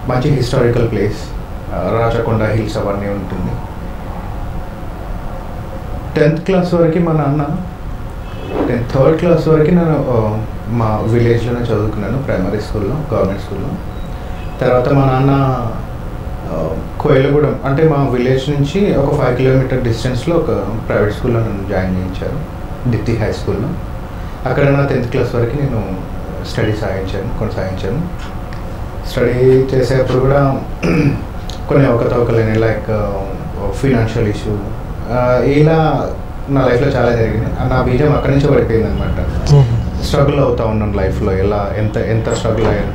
మంచి historical place Rachakonda hills అవన్నీ ఉంటుంది టెన్త్ క్లాస్ వరకు మా నాన్న టెన్త్ థర్డ్ క్లాస్ వరకు నేను ఆ, మా విలేజ్లోనే చదువుకున్నాను ప్రైమరీ స్కూల్లో గవర్నమెంట్ స్కూల్లో తర్వాత మా నాన్న ఆ, కోయిలగూడెం అంటే మా విలేజ్ నుంచి ఒక ఫైవ్ కిలోమీటర్ డిస్టెన్స్లో ఒక ప్రైవేట్ స్కూల్లో నన్ను జాయిన్ చేయించారు దిత్తి హై స్కూల్లో అక్కడ నా టెన్త్ క్లాస్ వరకు నేను స్టడీ సాగించాను కొనసాగించాను స్టడీ చేసేటప్పుడు కూడా కొన్ని అవకతవకలేని లైక్ ఫినాన్షియల్ ఇష్యూ ఇలా నా లైఫ్లో చాలా జరిగింది నా బీజం అక్కడి నుంచి పడిపోయింది అనమాట స్ట్రగుల్ అవుతా ఉన్నాను లైఫ్లో ఎలా ఎంత ఎంత స్ట్రగుల్ అయ్యాను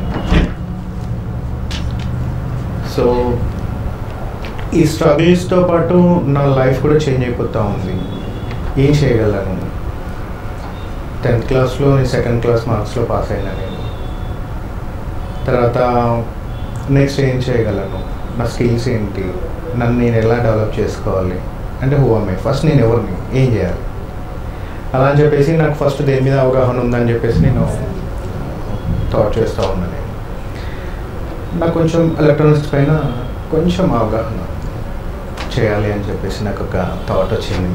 సో ఈ స్ట్రగుల్స్తో పాటు నా లైఫ్ కూడా చేంజ్ అయిపోతూ ఉంది ఏం చేయగలను టెన్త్ క్లాస్లో నేను సెకండ్ క్లాస్ మార్క్స్లో పాస్ అయినా నేను తర్వాత నెక్స్ట్ ఏం చేయగలను నా స్కిల్స్ ఏంటి నన్ను నేను ఎలా డెవలప్ చేసుకోవాలి అంటే హూ అమ్మే ఫస్ట్ నేను ఎవరిని ఏం చేయాలి అలా అని చెప్పేసి నాకు ఫస్ట్ దేని మీద అవగాహన ఉందని చెప్పేసి నేను థాట్ చేస్తూ ఉన్నాను నేను నాకు కొంచెం ఎలక్ట్రానిక్స్ పైన కొంచెం అవగాహన చేయాలి అని చెప్పేసి నాకు ఒక థాట్ వచ్చింది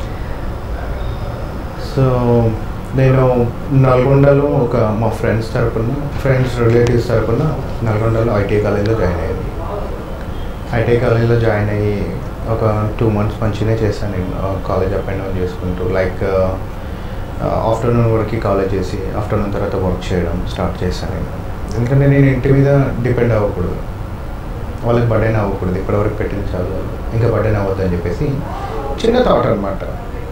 సో నేను నల్గొండలో ఒక మా ఫ్రెండ్స్ తరపున ఫ్రెండ్స్ రిలేటివ్స్ తరపున నల్గొండలో ఐటీ కాలేజ్లో జాయిన్ అయ్యింది ఐటీ కాలేజ్లో జాయిన్ అయ్యి ఒక టూ మంత్స్ మంచిగానే చేశాను నేను కాలేజ్ అప్ అండ్ డౌన్ చేసుకుంటూ లైక్ ఆఫ్టర్నూన్ వరకు కాలేజ్ చేసి ఆఫ్టర్నూన్ తర్వాత వర్క్ చేయడం స్టార్ట్ చేశాను నేను ఎందుకంటే నేను ఇంటి మీద డిపెండ్ అవ్వకూడదు వాళ్ళకి బర్డెన్ అవ్వకూడదు ఇప్పటివరకు పెట్టింది చాలు ఇంకా బర్డెన్ అవ్వద్దు అని చెప్పేసి చిన్న థాట్ అనమాట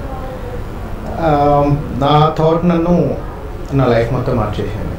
నా థాట్ నన్ను నా లైఫ్ మొత్తం మార్చేసింది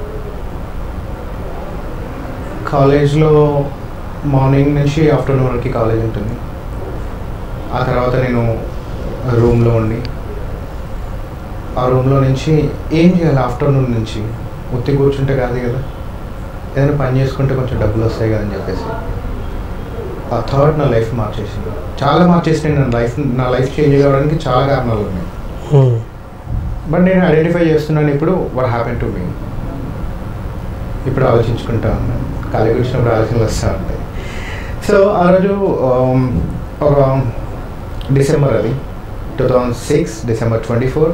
కాలేజ్లో మార్నింగ్ నుంచి ఆఫ్టర్నూన్ వరకు కాలేజ్ ఉంటుంది ఆ తర్వాత నేను రూమ్లో ఉండి ఆ రూమ్లో నుంచి ఏం చేయాలి ఆఫ్టర్నూన్ నుంచి ఉత్తి కూర్చుంటే కాదు కదా ఏదైనా పని చేసుకుంటే కొంచెం డబ్బులు వస్తాయి కదని చెప్పేసి ఆ థాట్ నా లైఫ్ మార్చేసింది చాలా మార్చేసింది నా లైఫ్ నా లైఫ్ చేంజ్ కావడానికి చాలా కారణాలు ఉన్నాయి బట్ నేను ఐడెంటిఫై చేస్తున్నాను ఇప్పుడు వాట్ హ్యాపెన్ టు మీ ఇప్పుడు ఆలోచించుకుంటా ఉన్నాను ఖాళీ కూర్చున్నప్పుడు ఆలోచనలు వస్తూ ఉంటాయి సో ఆ రోజు um, ఒక డిసెంబర్ అది two thousand six December twenty four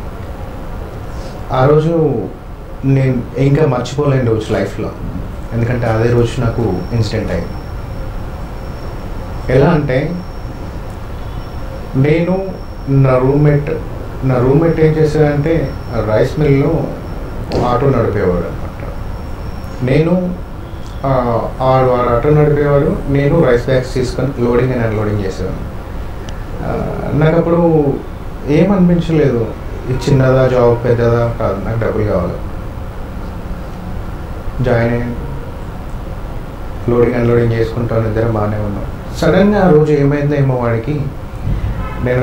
ఆ రోజు నేను ఇంకా మర్చిపోలేని రోజు లైఫ్లో ఎందుకంటే అదే రోజు నాకు ఇన్సిడెంట్ అయింది ఎలా అంటే నేను నా రూమ్మేట్ నా రూమ్మేట్ ఏం చేశాడంటే రైస్ మిల్లో ఆటో నడిపేవాడు అనమాట నేను ఆ, ఆడు వాడు ఆటో నడిపేవాడు నేను రైస్ బ్యాగ్స్ తీసుకొని లోడింగ్ అండ్ అన్లోడింగ్ చేసేవాడు ఆ, నాకు అప్పుడు ఏమనిపించలేదు ఇది చిన్నదా జాబ్ పెద్దదా కాదు నాకు డబ్బులు కావాలి జాయిన్ అయ్యాను లోడింగ్ అన్లోడింగ్ చేసుకుంటాను ఇద్దరం బాగానే ఉన్నాం సడన్గా ఆ రోజు ఏమైందేమో వాడికి నేను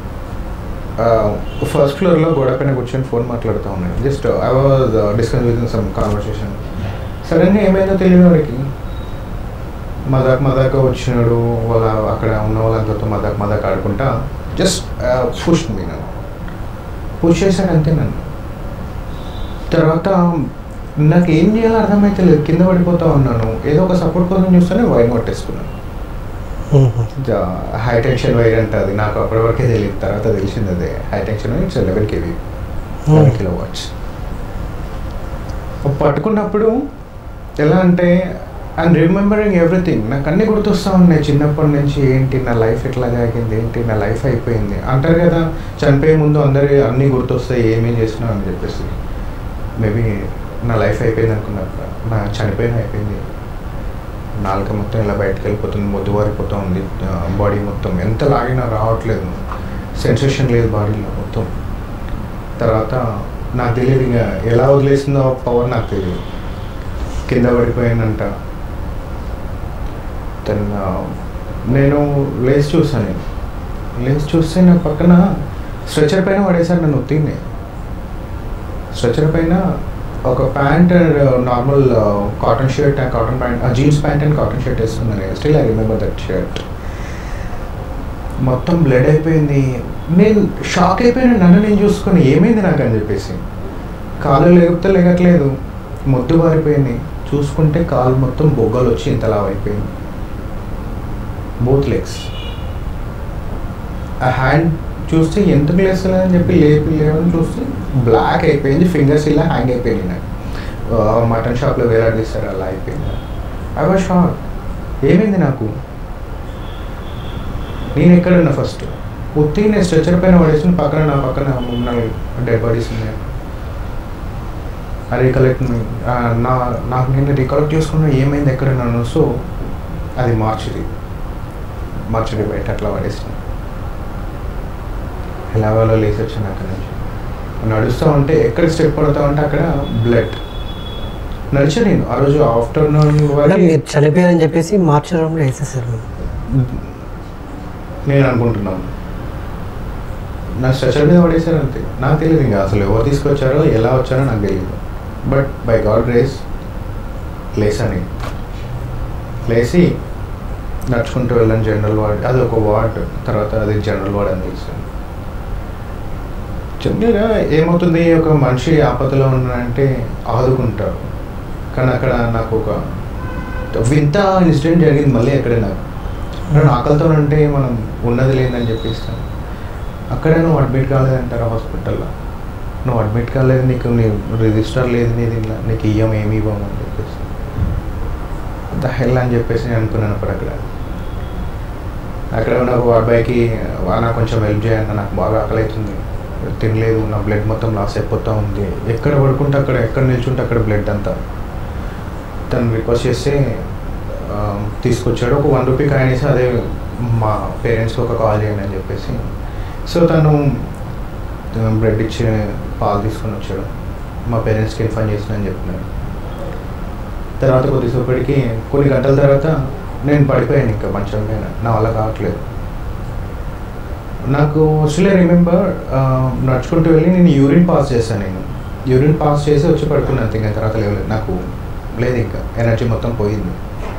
ఫస్ట్ ఫ్లోర్లో గోడ పైన కూర్చొని ఫోన్ మాట్లాడుతూ ఉన్నాను just I was discuss with some conversation సడన్గా ఏమైందో తెలియదు వాడికి మదాక్ మదాక వచ్చినాడు వాళ్ళ అక్కడ ఉన్న వాళ్ళందరితో మదాక్ మదాక్ ఆడుకుంటా జస్ట్ పుష్ మీ నన్ను పుష్ చేశాడు అంతే నన్ను తర్వాత నాకు ఏం చేయాలో అర్థమైతే లేదు కింద పడిపోతా ఉన్నాను ఏదో ఒక సపోర్ట్ కోసం చూస్తేనే వైర్ కొట్టేసుకున్నాను హై టెన్షన్ వైర్ అంటే అది నాకు అప్పటి వరకే తెలియదు తర్వాత తెలిసింది అదే high tension wire it's eleven KV eleven kilo watts పట్టుకున్నప్పుడు ఎలా అంటే ఐఎమ్ రిమెంబరింగ్ ఎవ్రీథింగ్ నాకు అన్నీ గుర్తొస్తూ ఉన్నాయి చిన్నప్పటి నుంచి ఏంటి నా లైఫ్ ఎట్లా జరిగింది ఏంటి నా లైఫ్ అయిపోయింది అంటారు కదా చనిపోయే ముందు అందరి అన్నీ గుర్తొస్తాయి ఏమేం చేసినా అని చెప్పేసి మేబీ నా లైఫ్ అయిపోయింది అనుకున్నప్పుడు నా చనిపోయిన అయిపోయింది నాలుక మొత్తం ఇలా బయటకు వెళ్ళిపోతుంది మొద్దు వారిపోతూ ఉంది బాడీ మొత్తం ఎంత లాగినా రావట్లేదు సెన్సేషన్ లేదు బాడీలో మొత్తం తర్వాత నాకు తెలియదు ఇంకా ఎలా వదిలేసిందో పవర్ నాకు తెలియదు కింద పడిపోయానంట దెన్ నేను లేచి చూసాను నేను లేచి చూస్తే నా పక్కన స్ట్రెచర్ పైన పడేసాను నన్ను ఉత్తినే స్ట్రెచర్ పైన ఒక pant and normal cotton shirt and cotton pant jeans pant and cotton shirt వేసుకున్నాను still I remember that shirt మొత్తం బ్లడ్ అయిపోయింది నేను షాక్ అయిపోయిన నన్ను నేను చూసుకొని ఏమైంది నాకు అని చెప్పేసి కాళ్ళు లేకపోతే లేగట్లేదు మొద్దు బారిపోయింది చూసుకుంటే కాలు మొత్తం బొగ్గలు వచ్చి ఇంతలా అయిపోయింది బోత్ లెగ్స్ ఆ హ్యాండ్ చూస్తే ఎందుకు లేస్తలేదని చెప్పి లేపి లేవని చూస్తే బ్లాక్ అయిపోయింది ఫింగర్స్ ఇలా హ్యాంగ్ అయిపోయింది నాకు మటన్ షాప్లో వేలాడదీస్తారు అలా అయిపోయింది ఐ వాజ్ షాక్ ఏమైంది నాకు నేను ఎక్కడున్నా ఫస్ట్ ఉత్తి నేను స్ట్రెచర్ పైన పడేసిన పక్కన నా పక్కన మూడు నాలుగు డెడ్ బాడీస్ ఉన్నాయి ఆ రికలెక్ట్ నా నాకు నేను రికలెక్ట్ చేసుకున్నా ఏమైంది ఎక్కడున్నాను సో అది మార్చిది మార్చిది బయట అట్లా పడేసిన ఎలాగోలో లేచి వచ్చాను అక్కడి నుంచి నడుస్తూ ఉంటే ఎక్కడ స్టెప్ పడతా ఉంటే అక్కడ బ్లడ్ నడిచా నేను ఆ రోజు ఆఫ్టర్నూన్ అంటే మీరు చనిపోయారని చెప్పేసి మార్చడంలో వేసేసారు నేను అనుకుంటున్నాను నా స్ట్రెచర్ మీద పడేశారు అంతే నాకు తెలియదు ఇంకా అసలు ఎవరు తీసుకొచ్చారో ఎలా వచ్చారో నాకు తెలియదు బట్ బై గాడ్ గ్రేస్ లేసాని లేచి నడుచుకుంటూ వెళ్ళాను జనరల్ వార్డ్ అది ఒక వార్డ్ తర్వాత అది జనరల్ వార్డ్ అని తెలిసాను జనరల్గా ఏమవుతుంది ఒక మనిషి ఆపదలో ఉన్నాడంటే ఆదుకుంటారు కానీ అక్కడ నాకు ఒక వింత ఇన్సిడెంట్ జరిగింది మళ్ళీ అక్కడే నాకు నేను ఆకలితో ఉంటే మనం ఉన్నది లేదని చెప్పేస్తాను అక్కడే నువ్వు అడ్మిట్ కాలేదంటారా హాస్పిటల్లో నువ్వు అడ్మిట్ కాలేదు నీకు నీ రిజిస్టర్ లేదు నీది ఇలా నీకు ఇయ్యం ఏమి ఇవ్వము అని చెప్పేసి ద హెల్ అని చెప్పేసి నేను అనుకున్నాను అప్పుడు అక్కడ అక్కడ ఉన్న ఒక అబ్బాయికి నాకు కొంచెం హెల్ప్ చేయండి నాకు బాగా ఆకలి అవుతుంది తినలేదు నా బ్లడ్ మొత్తం లాస్ అయిపోతూ ఉంది ఎక్కడ పడుకుంటే అక్కడ ఎక్కడ నిల్చుంటే అక్కడ బ్లడ్ అంతా తను రిక్వెస్ట్ చేస్తే ఆ, తీసుకొచ్చాడు ఒక వన్ రూపీ కాయిన్ వేసి అదే మా పేరెంట్స్కి ఒక కాల్ చేయండి అని చెప్పేసి సో తను బ్రెడ్ ఇచ్చి పాలు తీసుకొని వచ్చాడు మా పేరెంట్స్కి ఇన్ఫార్మ్ చేసిన అని చెప్పినాడు తర్వాత కొద్దిసేపటికి కొన్ని గంటల తర్వాత నేను పడిపోయాను ఇంకా మంచం పైన నా వల్ల కావట్లేదు నాకు స్టిల్ రిమెంబర్ నడుచుకుంటూ వెళ్ళి నేను యూరిన్ పాస్ చేశాను నేను యూరిన్ పాస్ చేసి వచ్చి పడుకున్నాను అంతే ఇంకా తర్వాత లేవలేదు నాకు లేదు ఇంకా ఎనర్జీ మొత్తం పోయింది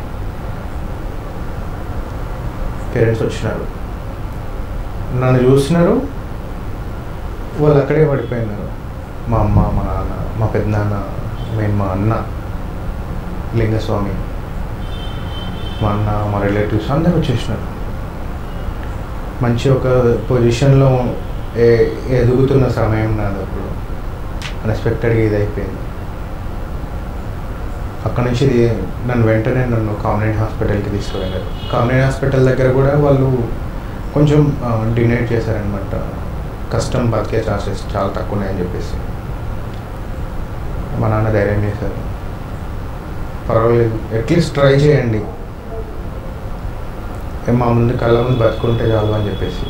పేరెంట్స్ వచ్చినారు నన్ను చూసినారు వాళ్ళు అక్కడే పడిపోయినారు మా అమ్మ మా నాన్న మా పెద్దనాన్న మేము మా అన్న లింగస్వామి మా అన్న మా రిలేటివ్స్ అందరూ వచ్చేసినారు మంచి ఒక పొజిషన్లో ఏ ఎదుగుతున్న సమయం నాది అప్పుడు అన్ఎక్స్పెక్టెడ్గా ఇది అయిపోయింది అక్కడ నుంచి ఇది నన్ను వెంటనే నన్ను కామినేట్ హాస్పిటల్కి తీసుకువెళ్ళారు కామినేట్ హాస్పిటల్ దగ్గర కూడా వాళ్ళు కొంచెం డినేట్ చేశారనమాట కష్టం బతికే ఛాన్సెస్ చాలా తక్కువ ఉన్నాయని చెప్పేసి మా నాన్న ధైర్యం చేశారు పర్వాలేదు అట్లీస్ట్ ట్రై చేయండి ఏ మా ముందు కళ్ళ ముందు బతుకుంటే చాలు అని చెప్పేసి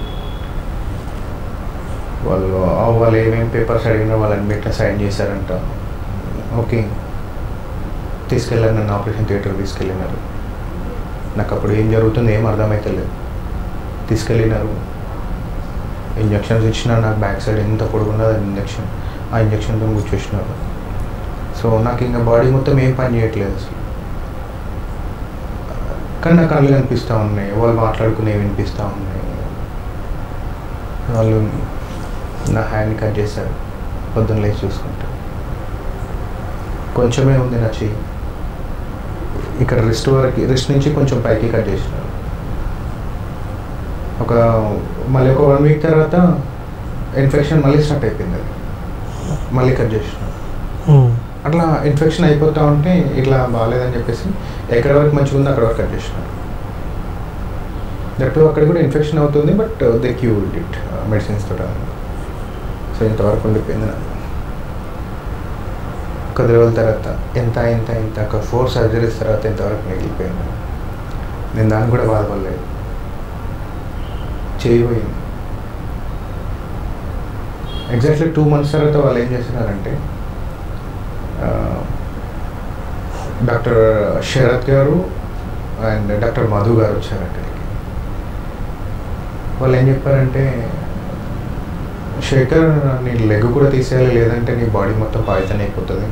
వాళ్ళు ఆ వాళ్ళు ఏమేమి పేపర్స్ అడిగినా వాళ్ళు అన్నిట్లో సైన్ చేశారంట ఓకే తీసుకెళ్ళారు నన్ను ఆపరేషన్ థియేటర్ తీసుకెళ్ళినారు నాకు అప్పుడు ఏం జరుగుతుందో ఏం అర్థమవుతలేదు తీసుకెళ్ళినారు ఇంజక్షన్స్ ఇచ్చిన నాకు బ్యాక్ సైడ్ ఎంత పొడుగున్నది అది ఇంజక్షన్ ఆ ఇంజక్షన్తో కూర్చోసినారు సో నాకు ఇంకా బాడీ మొత్తం ఏం పని చేయట్లేదు అసలు కానీ నాకు కళ్ళు కనిపిస్తూ ఉన్నాయి వాళ్ళు మాట్లాడుకునేవి వినిపిస్తూ ఉన్నాయి వాళ్ళు నా హ్యాండ్ కట్ చేశారు పొద్దున్న లేచి చూసుకుంటే కొంచెమే ఉంది నా చెయ్యి ఇక్కడ రిస్ట్ వరకు రిస్ట్ నుంచి కొంచెం పైకి కట్ చేసినారు ఒక మళ్ళీ ఒక వన్ వీక్ తర్వాత ఇన్ఫెక్షన్ మళ్ళీ స్టార్ట్ అయిపోయింది అది మళ్ళీ కట్ చేసినారు అట్లా ఇన్ఫెక్షన్ అయిపోతూ ఉంటే ఇట్లా బాగాలేదని చెప్పేసి ఎక్కడ వరకు మంచిగా ఉందో అక్కడ వరకు కట్ చేసినారు దట్ అక్కడ కూడా ఇన్ఫెక్షన్ అవుతుంది but they cured it medicines తోట సో ఇంతవరకు ఉండిపోయింది నాకు కొద్ది రోజుల తర్వాత ఎంత ఎంత ఎంత ఒక ఫోర్ సర్జరీస్ తర్వాత ఇంతవరకు మిగిలిపోయింది నేను దానికి కూడా బాధపడలేదు చేయబోయింది ఎగ్జాక్ట్లీ టూ మంత్స్ తర్వాత వాళ్ళు ఏం చేస్తున్నారంటే డాక్టర్ శరత్ గారు అండ్ డాక్టర్ మధు గారు వచ్చారు అక్కడికి వాళ్ళు ఏం చెప్పారంటే శేఖర్ నీ లెగ్ కూడా తీసేయాలి లేదంటే నీ బాడీ మొత్తం పాయిజన్ అయిపోతుంది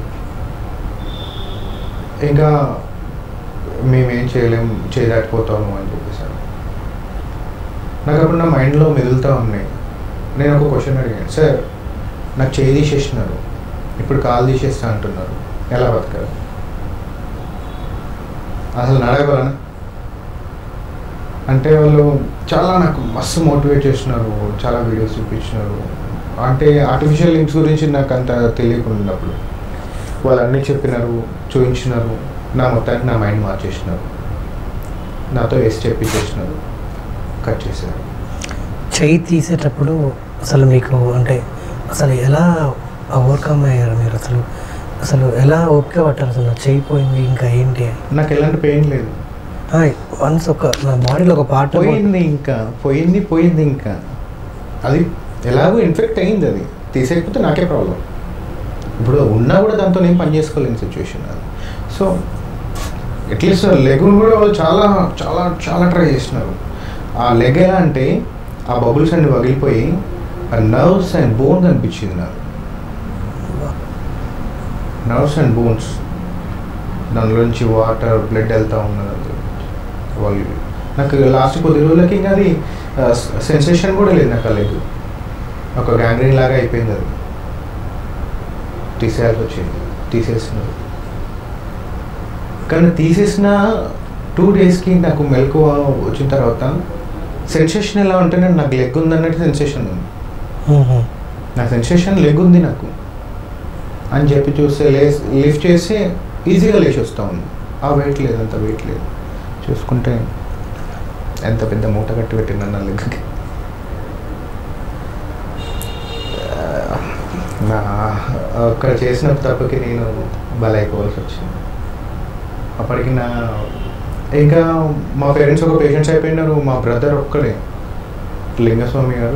ఇంకా మేమేం చేయలేం చేయలేకపోతాము అని చెప్పేసారు నాకు అప్పుడు నా మైండ్లో మెదులుతూ ఉన్నాయి నేను ఒక క్వశ్చన్ అడిగాను సార్ నాకు చేయి తీసేసినారు ఇప్పుడు కాలు తీసేస్తా అంటున్నారు ఎలా బతకాలి అసలు నడగలనా అంటే వాళ్ళు చాలా నాకు మస్తు మోటివేట్ చేసినారు చాలా వీడియోస్ చూపించినారు అంటే ఆర్టిఫిషియల్ లింక్స్ గురించి నాకు అంత తెలియకున్నప్పుడు వాళ్ళు అన్నీ చెప్పినారు చూపించినారు నా మొత్తానికి నా మైండ్ మార్చేసినారు నాతో వేసి చెప్పించేసినారు కట్ చేశారు చెయ్యి తీసేటప్పుడు అసలు మీకు అంటే అసలు ఎలా ఓవర్కమ్ అయ్యారు మీరు అసలు అసలు ఎలా ఓపిక పట్టారు అసలు నా చెయ్యి పోయింది ఇంకా ఏంటి అని నాకు ఎలాంటి పెయిన్ లేదు వన్స్ ఒక నా బాడీలో ఒక పార్ట్ పోయింది ఇంకా పోయింది పోయింది ఇంకా అది ఎలాగో ఇన్ఫెక్ట్ అయింది అది తీసేయకపోతే నాకే ప్రాబ్లం ఇప్పుడు ఉన్నా కూడా దాంతో నేను పని చేసుకోలేని సిచ్యువేషన్ అది సో అట్లీస్ట్ లెగ్ను కూడా వాళ్ళు చాలా చాలా చాలా ట్రై చేసినారు ఆ లెగ్ ఎలా అంటే ఆ బబుల్స్ అన్ని పగిలిపోయి ఆ నర్వ్స్ అండ్ బోన్ కనిపించింది నాకు నర్వ్స్ అండ్ బోన్స్ దానిలోంచి వాటర్ బ్లడ్ వెళ్తూ ఉన్నది వాళ్ళు నాకు లాస్ట్ కొద్ది రోజులకి ఇంకా అది సెన్సేషన్ కూడా లేదు నాకు ఆ లెగ్ ఒక గ్యాంగ్రీన్ లాగా అయిపోయింది అది తీసేయాల్సి వచ్చింది తీసేసినారు కానీ తీసేసిన టూ డేస్కి నాకు మెలకు వచ్చిన తర్వాత సెన్సేషన్ ఎలా ఉంటేనే నాకు లెగ్ ఉందన్నట్టు సెన్సేషన్ ఉంది నా సెన్సేషన్ లెగ్ ఉంది నాకు అని చెప్పి చూస్తే లే లిఫ్ట్ చేసి ఈజీగా లేచి వస్తూ ఉంది ఆ వెయిట్ లేదు అంత వెయిట్ లేదు చూసుకుంటే ఎంత పెద్ద మూట కట్టి పెట్టిన నా లెగ్కి నా అక్కడ చేసిన తప్పుకి నేను బలైపోవాల్సి వచ్చింది అప్పటికి నా ఇంకా మా పేరెంట్స్ ఒక పేషెంట్స్ అయిపోయినారు మా బ్రదర్ ఒక్కడే లింగస్వామి గారు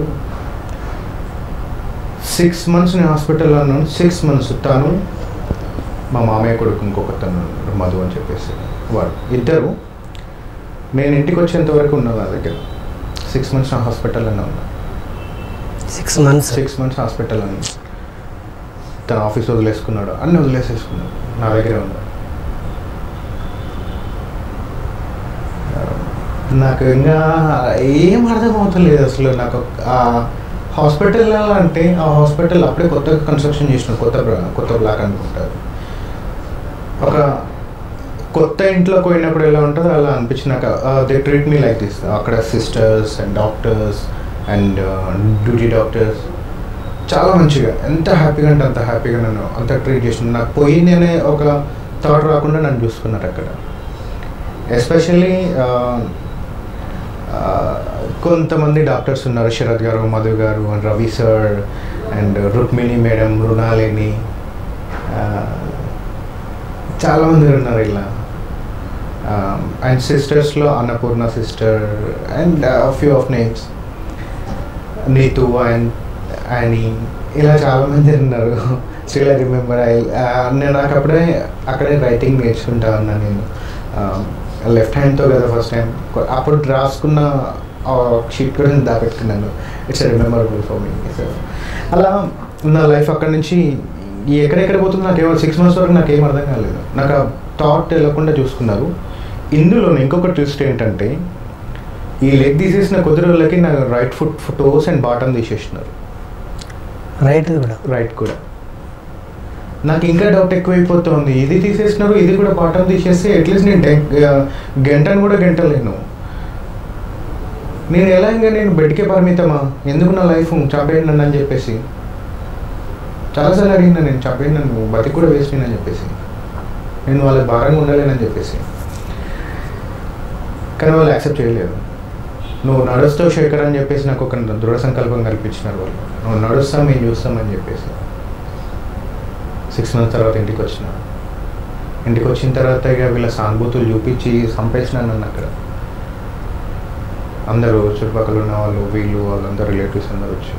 సిక్స్ మంత్స్ నేను హాస్పిటల్లో ఉన్నాను సిక్స్ మంత్స్ తను మా మామయ్య కొడుకు ఇంకొక తను మధు అని చెప్పేసి వాడు ఇద్దరు నేను ఇంటికి వచ్చేంత వరకు ఉన్నాను నా దగ్గర సిక్స్ మంత్స్ నా హాస్పిటల్లోనే ఉన్నా six months six months hospital అని తన ఆఫీస్ వదిలేసుకున్నాడు అన్నీ వదిలేసేసుకున్నాడు నా దగ్గరే ఉన్నాడు నాకు ఇంకా ఏం అర్థం అవుతలేదు అసలు నాకు ఆ హాస్పిటల్ అంటే ఆ హాస్పిటల్ అప్పుడే కొత్తగా కన్స్ట్రక్షన్ చేసిన కొత్త బ్లా- కొత్త బ్లాక్ అనుకుంటారు ఒక కొత్త ఇంట్లోకి పోయినప్పుడు ఎలా ఉంటుందో అలా అనిపించినాక they treat me like this అక్కడ sisters and doctors and duty doctors చాలా మంచిగా ఎంత హ్యాపీగా అంటే అంత హ్యాపీగా నన్ను అంత ట్రీట్ చేసిన నాకు పోయింది అనే ఒక థాట్ రాకుండా నన్ను చూసుకున్నారు అక్కడ ఎస్పెషల్లీ కొంతమంది డాక్టర్స్ ఉన్నారు శరత్ గారు మధు గారు and Ravi sir and Rukmini madam Mrinalini ఆ, చాలామంది ఉన్నారు ఇలా అండ్ సిస్టర్స్లో Annapurna sister and few of names Neetu and అని ఇలా చాలామంది ఉన్నారు స్టిల్ ఐ రిమెంబర్ ఐ నేను నాకు అప్పుడే అక్కడే రైటింగ్ నేర్చుకుంటా ఉన్నా నేను లెఫ్ట్ హ్యాండ్తో కదా ఫస్ట్ టైం అప్పుడు రాసుకున్న షీట్ కూడా నేను దాపెట్టుకున్నాను ఇట్స్ రిమెంబరబుల్ ఫర్ మీ అలా నా లైఫ్ అక్కడ నుంచి ఈ ఎక్కడెక్కడ పోతుందో నాకు ఏమో సిక్స్ మంత్స్ వరకు నాకు ఏం అర్థం కాలేదు నాకు ఆ థాట్ వెళ్ళకుండా చూసుకున్నారు ఇందులో ఇంకొక ట్విస్ట్ ఏంటంటే ఈ లెగ్ తీసేసిన కొద్ది రోజులకి నా right foot toes and bottom తీసేసినారు రైట్ కూడా రైట్ కూడా నాకు ఇంకా డౌట్ ఎక్కువైపోతుంది ఇది తీసేసినారు ఇది కూడా బాటమ్ తీసేస్తే అట్లీస్ట్ నేను డె- ఆ, గంటను కూడా గంటలేను నేను ఎలా ఇంకా నేను బెడ్కే పరిమితమా ఎందుకు నా లైఫ్ చంపేయండి నన్ను అని చెప్పేసి చాలాసార్లు అడిగినా నేను చంపేయండి నన్ను బతికి కూడా వేస్ట్ అని చెప్పేసి నేను వాళ్ళకి భారంగా ఉండలేనని చెప్పేసి కానీ వాళ్ళు యాక్సెప్ట్ చేయలేదు నువ్వు నడుస్తావు శేఖర్ అని చెప్పేసి నాకు ఒక దృఢ సంకల్పం కల్పించినారు వాళ్ళు నువ్వు నడుస్తాం మేము చూస్తామని చెప్పేసి సిక్స్ మంత్స్ తర్వాత ఇంటికి వచ్చిన ఇంటికి వచ్చిన తర్వాత ఇక వీళ్ళ సానుభూతులు చూపించి చంపేసిన నన్ను అక్కడ అందరూ చుట్టుపక్కల ఉన్న వాళ్ళు వీళ్ళు వాళ్ళందరూ రిలేటివ్స్ అందరూ వచ్చి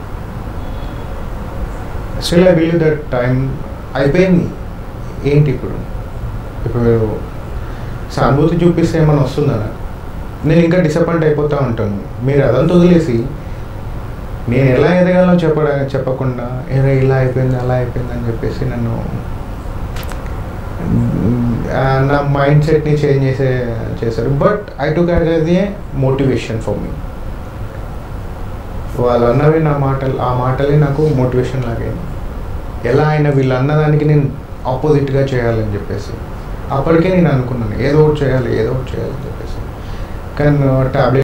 still I believe that time అయిపోయింది ఏంటి ఇప్పుడు ఇప్పుడు మీరు సానుభూతి చూపిస్తే ఏమైనా వస్తుందా నేను ఇంకా డిసప్పాయింట్ అయిపోతూ ఉంటాను మీరు అదంతా వదిలేసి నేను ఎలా ఎదగాలో చెప్పడ చెప్పకుండా ఏదో ఇలా అయిపోయింది అలా అయిపోయింది అని చెప్పేసి నన్ను ఆ, నా మైండ్ సెట్ని చేంజ్ చేసే చేశారు but I took it as a motivation for me వాళ్ళు అన్నవి నా మాటలు ఆ మాటలే నాకు మోటివేషన్ లాగైంది ఎలా అయినా వీళ్ళు అన్నదానికి నేను ఆపోజిట్గా చేయాలని చెప్పేసి అప్పటికే నేను అనుకున్నాను ఏదో ఒకటి చేయాలి ఏదో ఒకటి చేయాలి అని చెప్పేసి కానీ టాబ్లెట్